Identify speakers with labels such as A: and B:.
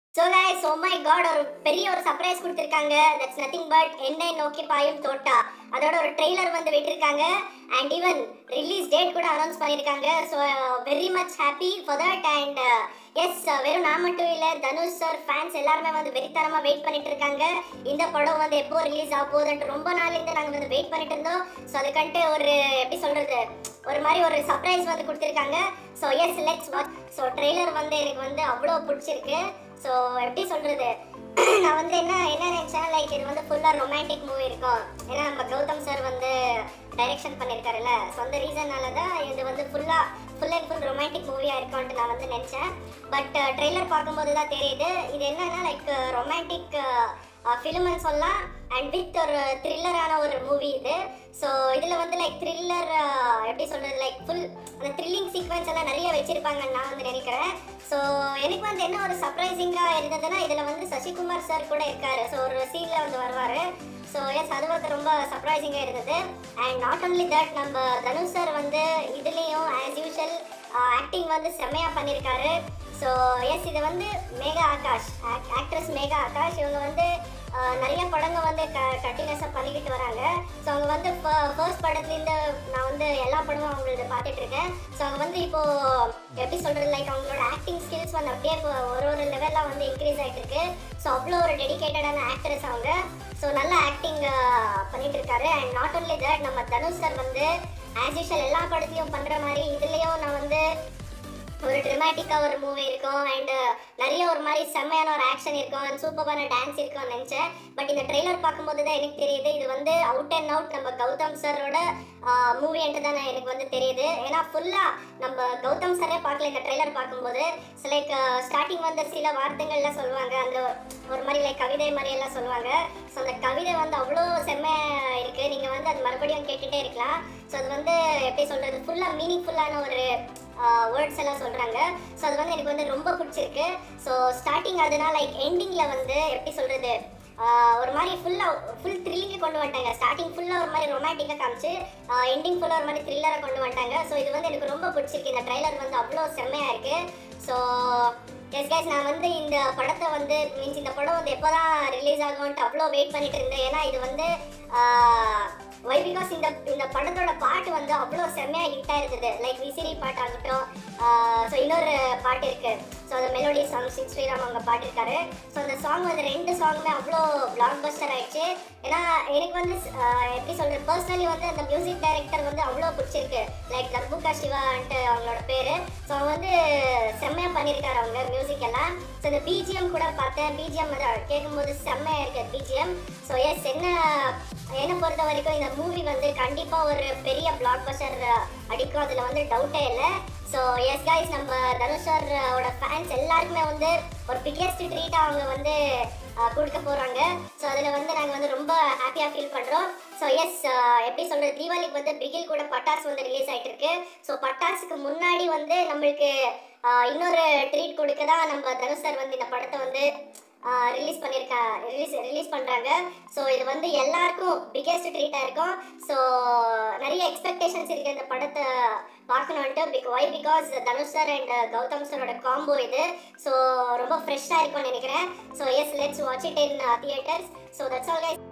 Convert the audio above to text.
A: so guys oh my God ஒரு பெரிய ஒரு சர்ப்ரைஸ் கொடுத்துருக்காங்க தட்ஸ் நத்திங் பட் என்னை நோக்கி பாயும் தோட்டா அதோட ஒரு ட்ரெய்லர் வந்து விட்டிருக்காங்க அண்ட் ஈவன் ரிலீஸ் டேட் கூட அனௌன்ஸ் பண்ணியிருக்காங்க so very much happy for that and yes வெறும் நான் மட்டும் இல்லை தனுஷ் சார் ஃபேன்ஸ் எல்லாருமே வந்து வெறித்தனமாக வெயிட் பண்ணிட்டு இருக்காங்க இந்த படம் வந்து எப்போ ரிலீஸ் ஆக போகுதுன்ட்டு ரொம்ப நாள்லேருந்து நாங்கள் வந்து வெயிட் பண்ணிட்டு இருந்தோம் ஸோ அதுக்கன்ட்டு ஒரு எப்படி சொல்கிறது ஒரு மாதிரி ஒரு சர்ப்ரைஸ் வந்து கொடுத்துருக்காங்க so yes let's watch so trailer வந்து எனக்கு வந்து அவ்வளோ பிடிச்சிருக்கு ஸோ எப்படி சொல்கிறது நான் வந்து என்ன என்ன நினச்சேன் லைக் இது வந்து ஃபுல்லாக ரொமான்டிக் மூவி இருக்கும் ஏன்னா நம்ம கௌதம் சார் வந்து டைரக்ஷன் பண்ணியிருக்காருல்ல ஸோ அந்த ரீசன்னால தான் இது வந்து ஃபுல்லாக ஃபுல் அண்ட் ஃபுல் ரொமான்டிக் மூவியாக இருக்கும்ன்ட்டு நான் வந்து நினச்சேன் பட் ட்ரெய்லர் பார்க்கும்போது தான் தெரியுது இது என்னன்னா லைக் ரொமான்டிக் ஃபிலிம்னு சொல்லலாம் அண்ட் வித் ஒரு த்ரில்லரான ஒரு மூவி இது ஸோ இதில் வந்து லைக் த்ரில்லர் எப்படி சொல்கிறது லைக் ஃபுல் அந்த த்ரில்லிங் சீக்வன்ஸ் எல்லாம் நிறைய வச்சுருப்பாங்கன்னு நான் வந்து நினைக்கிறேன் ஸோ எனக்கு வந்து என்ன ஒரு சர்ப்ரைசிங்காக இருந்ததுன்னா இதில் வந்து சசிகுமார் சார் கூட இருக்காரு ஸோ ஒரு சீனில் வந்து வருவார் ஸோ எஸ் அது வந்து ரொம்ப சர்ப்ரைசிங்காக இருந்தது அண்ட் நாட் ஒன்லி தட் நம்ம தனுஷ் சார் வந்து இதுலேயும் ஆஸ் யூஷுவல் ஆக்டிங் வந்து செம்மையாக பண்ணியிருக்காரு ஸோ எஸ் இது வந்து மேகா ஆகாஷ் ஆக்ட்ரஸ் மேகா ஆகாஷ் இவங்க வந்து ஆஹ், நிறைய படங்கள் வந்து க கண்டினியூஸாக பண்ணிக்கிட்டு வராங்க ஸோ அவங்க வந்து ஃபர்ஸ்ட் படத்துலேருந்து நான் வந்து எல்லா படமும் அவங்களது பார்த்துட்டு இருக்கேன் ஸோ அவங்க வந்து இப்போ எப்படி சொல்கிறது லைக் அவங்களோட ஆக்டிங் ஸ்கில்ஸ் வந்து அப்படியே இப்போ ஒரு ஒரு லெவலில் வந்து இன்க்ரீஸ் ஆகிட்டு இருக்கு ஸோ அவ்வளோ ஒரு டெடிகேட்டடான ஆக்டர்ஸ் அவங்க ஸோ நல்ல ஆக்டிங் பண்ணிட்டு இருக்காரு அண்ட் நாட் ஒன்லி தட் நம்ம தனுஷ் சார் வந்து ஆஸ் யூஷுவல் எல்லா படத்துலையும் பண்ணுற மாதிரி இதுலேயும் நான் வந்து ஒரு ட்ரமாட்டிக்காக ஒரு மூவி இருக்கும் அண்ட் நிறைய ஒரு மாதிரி செம்மையான ஒரு ஆக்ஷன் இருக்கும் அண்ட் சூப்பரான டான்ஸ் இருக்கும்னு நினச்சேன் பட் இந்த ட்ரெய்லர் பார்க்கும்போது தான் எனக்கு தெரியுது இது வந்து அவுட் அண்ட் அவுட் நம்ம கௌதம் சாரோட மூவின்ட்டு தான் எனக்கு வந்து தெரியுது ஏன்னா ஃபுல்லாக நம்ம கௌதம் சாரே பார்க்கல இந்த ட்ரெய்லர் பார்க்கும்போது லைக் ஸ்டார்டிங் வந்து சில வார்த்தைகள்லாம் சொல்லுவாங்க அந்த ஒரு மாதிரி லைக் கவிதை மாதிரி எல்லாம் சொல்லுவாங்க ஸோ அந்த கவிதை வந்து அவ்வளோ செம்மையாக இருக்குது நீங்கள் வந்து அது மறுபடியும் கேட்டுகிட்டே இருக்கலாம் ஸோ அது வந்து எப்படி சொல்கிறது ஃபுல்லாக மீனிங்ஃபுல்லான ஒரு வேர்ட்ஸ் எல்லாம் சொல்கிறாங்க ஸோ அது வந்து எனக்கு வந்து ரொம்ப பிடிச்சிருக்கு ஸோ ஸ்டார்டிங் அதனால லைக் எண்டிங்கில் வந்து எப்படி சொல்கிறது ஒரு மாதிரி ஃபுல்லாக ஃபுல் த்ரில்லிங்கை கொண்டு வந்துட்டாங்க ஸ்டார்டிங் ஃபுல்லாக ஒரு மாதிரி ரொமான்டிக்காக காமிச்சு எண்டிங் ஃபுல்லாக ஒரு மாதிரி த்ரில்லராக கொண்டு வந்துட்டாங்க ஸோ இது வந்து எனக்கு ரொம்ப பிடிச்சிருக்கு இந்த ட்ரைலர் வந்து அவ்வளோ செம்மையாக இருக்குது ஸோ எஸ் கைஸ் நான் வந்து இந்த படத்தை வந்து மீன்ஸ் இந்த படம் வந்து எப்போ தான் ரிலீஸ் ஆகும்ன்ட்டு அவ்வளோ வெயிட் பண்ணிட்டு இருந்தேன் ஏன்னா இது வந்து வை பிகாஸ் இந்த இந்த படத்தோட பாட்டு வந்து அவ்வளோ செம்மையாக ஹிட்டாக இருந்தது லைக் விசிறி பாட்டு ஆகட்டும் ஸோ இன்னொரு பாட்டு இருக்கு ஸோ அந்த மெலோடி சாங் சிங் ஸ்ரீராம் அவங்க பாடிருக்காரு ஸோ அந்த சாங் வந்து ரெண்டு சாங்குமே அவ்வளோ பிளாக் பஸ்டர் ஆயிடுச்சு ஏன்னா எனக்கு வந்து ஆஹ், எப்படி சொல்றது பர்சனலி வந்து அந்த மியூசிக் டைரக்டர் வந்து அவ்வளோ பிடிச்சிருக்கு லைக் தர்புகா சிவான்ட்டு அவங்களோட பேர் ஸோ அவங்க வந்து செம்மையாக பண்ணியிருக்காரு அவங்க மியூசிக் எல்லாம் ஸோ இந்த பிஜிஎம் கூட பார்த்தேன் பிஜிஎம் அதை கேட்கும்போது செம்மையாக இருக்கு பிஜிஎம் ஸோ எஸ் என்ன என்னை பொறுத்த வரைக்கும் இந்த மூவி வந்து கண்டிப்பாக ஒரு பெரிய பிளாக் பஸ்டர் அடிக்கும் அதில் வந்து டவுட்டே இல்லை ஸோ எஸ் கைஸ் நம்ம தனுஷ் சாரோட ஃபேன்ஸ் எல்லாருக்குமே வந்து ஒரு பிக்கெஸ்ட் ட்ரீட் அவங்க வந்து அஹ், கொடுக்க போகிறாங்க ஸோ அதில் வந்து நாங்கள் வந்து ரொம்ப ஹாப்பியாக ஃபீல் பண்ணுறோம் ஸோ எஸ் எப்படி சொல்கிறது தீபாவளிக்கு வந்து பிகில் கூட பட்டாசு வந்து ரிலீஸ் ஆகிட்டு இருக்கு ஸோ பட்டாசுக்கு முன்னாடி வந்து நம்மளுக்கு அஹ், இன்னொரு ட்ரீட் கொடுக்க தான் நம்ம தனுஷ் சார் வந்து இந்த படத்தை வந்து ரிலீஸ் பண்ணியிருக்கா ரிலீஸ் ரிலீஸ் பண்ணுறாங்க ஸோ இது வந்து எல்லாருக்கும் பிக்கெஸ்ட் ட்ரீட்டாக இருக்கும் ஸோ நிறைய எக்ஸ்பெக்டேஷன்ஸ் இருக்குது இந்த படத்தை பார்க்கணுன்ட்டு பிக் ஒய் because Dhanush sir and Gautham சாரோட காம்போ இது ஸோ ரொம்ப ஃப்ரெஷ்ஷாக இருக்கும்னு நினைக்கிறேன் so yes let's watch it in theatres so that's all guys